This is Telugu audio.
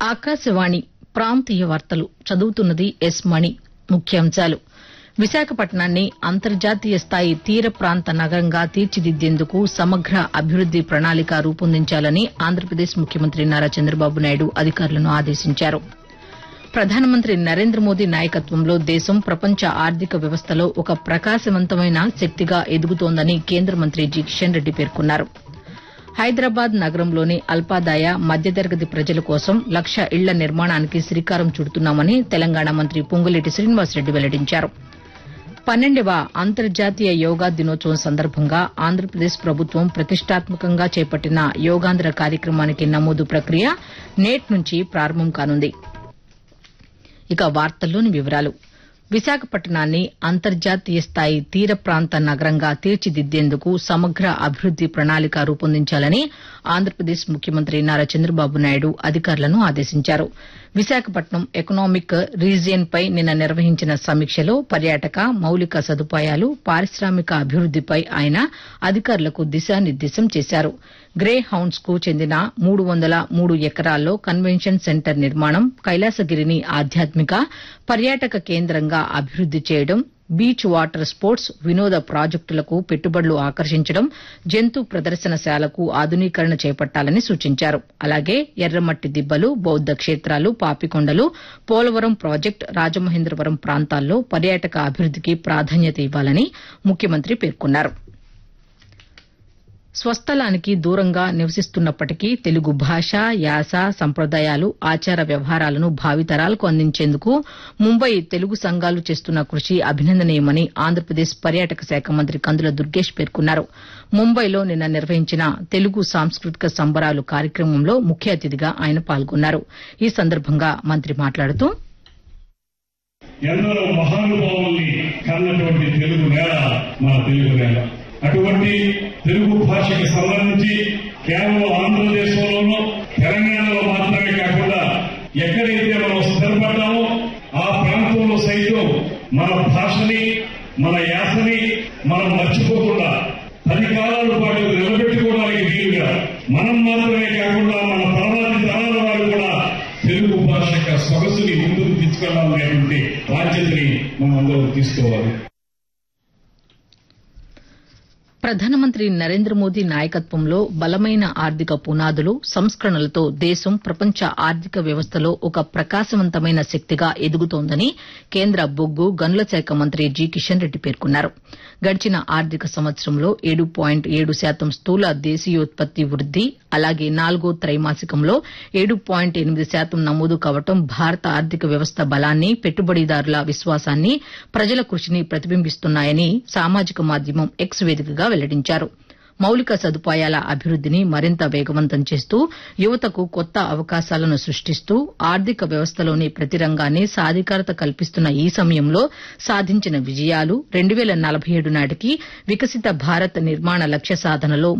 ఆకాశవాణి ప్రాంతీయ వార్తలు చదువుతున్నది ఎస్ మణి ముఖ్యాంశాలు విశాఖపట్నాన్ని అంతర్జాతీయ స్థాయి తీర ప్రాంత నగరంగా తీర్చిదిద్దేందుకు సమగ్ర అభివృద్ది ప్రణాళిక రూపొందించాలని ఆంధ్రప్రదేశ్ ముఖ్యమంత్రి నారా చంద్రబాబు నాయుడు అధికారులను ఆదేశించారు ప్రధానమంత్రి నరేంద్ర మోదీ నాయకత్వంలో దేశం ప్రపంచ ఆర్థిక వ్యవస్థలో ఒక ప్రకాశవంతమైన శక్తిగా ఎదుగుతోందని కేంద్ర మంత్రి జి కిషన్ రెడ్డి పేర్కొన్నారు హైదరాబాద్ నగరంలోని అల్పాదాయ మధ్యతరగతి ప్రజల కోసం లక్ష ఇళ్ల నిర్మాణానికి శ్రీకారం చుడుతున్నామని తెలంగాణ మంత్రి పొంగులేటి శ్రీనివాసరెడ్డి వెల్లడించారు పన్నెండవ అంతర్జాతీయ యోగా దినోత్సవం సందర్భంగా ఆంధ్రప్రదేశ్ ప్రభుత్వం ప్రతిష్టాత్మకంగా చేపట్టిన యోగాంధ్ర కార్యక్రమానికి నమోదు ప్రక్రియ నేటి నుంచి ప్రారంభం కానుంది ఇక వార్తల్లోని వివరాలు విశాఖపట్నాన్ని అంతర్జాతీయ స్థాయి తీర ప్రాంత నగరంగా తీర్చిదిద్దేందుకు సమగ్ర అభివృద్ది ప్రణాళిక రూపొందించాలని ఆంధ్రప్రదేశ్ ముఖ్యమంత్రి నారా చంద్రబాబు నాయుడు అధికారులను ఆదేశించారు విశాఖపట్నం ఎకనామిక్ రీజియన్పై నిన్న నిర్వహించిన సమీక్షలో పర్యాటక మౌలిక సదుపాయాలు పారిశ్రామిక అభివృద్దిపై ఆయన అధికారులకు దిశానిర్దేశం చేశారు గ్రే హౌండ్స్ కు చెందిన మూడు వందల మూడు ఎకరాల్లో కన్వెన్షన్ సెంటర్ నిర్మాణం కైలాసగిరిని ఆధ్యాత్మిక పర్యాటక కేంద్రంగా అభివృద్ది చేయడం బీచ్ వాటర్ స్పోర్ట్స్ వినోద ప్రాజెక్టులకు పెట్టుబడులు ఆకర్షించడం జంతు ప్రదర్శనశాలకు ఆధునీకరణ చేపట్టాలని సూచించారు అలాగే ఎర్రమట్టి దిబ్బలు బౌద్ద క్షేత్రాలు పాపికొండలు పోలవరం ప్రాజెక్టు రాజమహేంద్రవరం ప్రాంతాల్లో పర్యాటక అభివృద్దికి ప్రాధాన్యత ఇవ్వాలని ముఖ్యమంత్రి పేర్కొన్నారు స్వస్థలానికి దూరంగా నివసిస్తున్నప్పటికీ తెలుగు భాష యాస సంప్రదాయాలు ఆచార వ్యవహారాలను భావితరాలకు అందించేందుకు ముంబై తెలుగు సంఘాలు చేస్తున్న కృషి అభినందనీయమని ఆంధ్రప్రదేశ్ పర్యాటక శాఖ మంత్రి కందుల దుర్గేష్ పేర్కొన్నారు ముంబైలో నిన్న నిర్వహించిన తెలుగు సాంస్కృతిక సంబరాలు కార్యక్రమంలో ముఖ్య అతిథిగా ఆయన పాల్గొన్నారు ఈ సందర్భంగా మంత్రి మాట్లాడుతూ ఎందరో మహానుభావుల్ని కన్నటువంటి తెలుగు నేల మన తెలుగు నేల అటువంటి తెలుగు భాషకి సంబంధించి కేవలం ఆంధ్రదేశంలోనూ తెలంగాణలో మాత్రమే కాకుండా ఎక్కడైతే మనం స్థిరపడ్డామో ఆ ప్రాంతంలో సైతం మన భాషని మన యాసని మనం మర్చిపోకుండా పది కాలాల పాటు నిలబెట్టుకోవడానికి వీలుగా మనం మాత్రమే కాకుండా మన తర్వాతి తరాల వారు కూడా తెలుగు భాష యొక్క సొగసుని ముందుకు తీసుకెళ్లాలనేటువంటి బాధ్యతని మనం అందరం తీసుకోవాలి ప్రధానమంత్రి నరేంద్ర మోదీ నాయకత్వంలో బలమైన ఆర్థిక పునాదులు సంస్కరణలతో దేశం ప్రపంచ ఆర్థిక వ్యవస్థలో ఒక ప్రకాశవంతమైన శక్తిగా ఎదుగుతోందని కేంద్ర బొగ్గు గనుల శాఖ మంత్రి జి కిషన్ రెడ్డి పేర్కొన్నారు గడిచిన ఆర్థిక సంవత్సరంలో ఏడు పాయింట్ ఏడు శాతం స్థూల దేశీయోత్పత్తి వృద్ది అలాగే నాలుగో త్రైమాసికంలో ఏడు పాయింట్ ఎనిమిది శాతం నమోదు కావడం భారత ఆర్థిక వ్యవస్థ బలాన్ని పెట్టుబడిదారుల విశ్వాసాన్ని ప్రజల కృషిని ప్రతిబింబిస్తున్నాయని సామాజిక మాధ్యమం ఎక్స్ వేదికగా వెల్లడించారు మౌలిక సదుపాయాల అభివృద్దిని మరింత వేగవంతం చేస్తూ యువతకు కొత్త అవకాశాలను సృష్టిస్తూ ఆర్థిక వ్యవస్థలోని ప్రతి రంగాన్ని సాధికారత కల్పిస్తున్న ఈ సమయంలో సాధించిన విజయాలు రెండు వేల నలభై ఏడు నాటికి వికసిత భారత్ నిర్మాణ లక్ష్య సాధనలో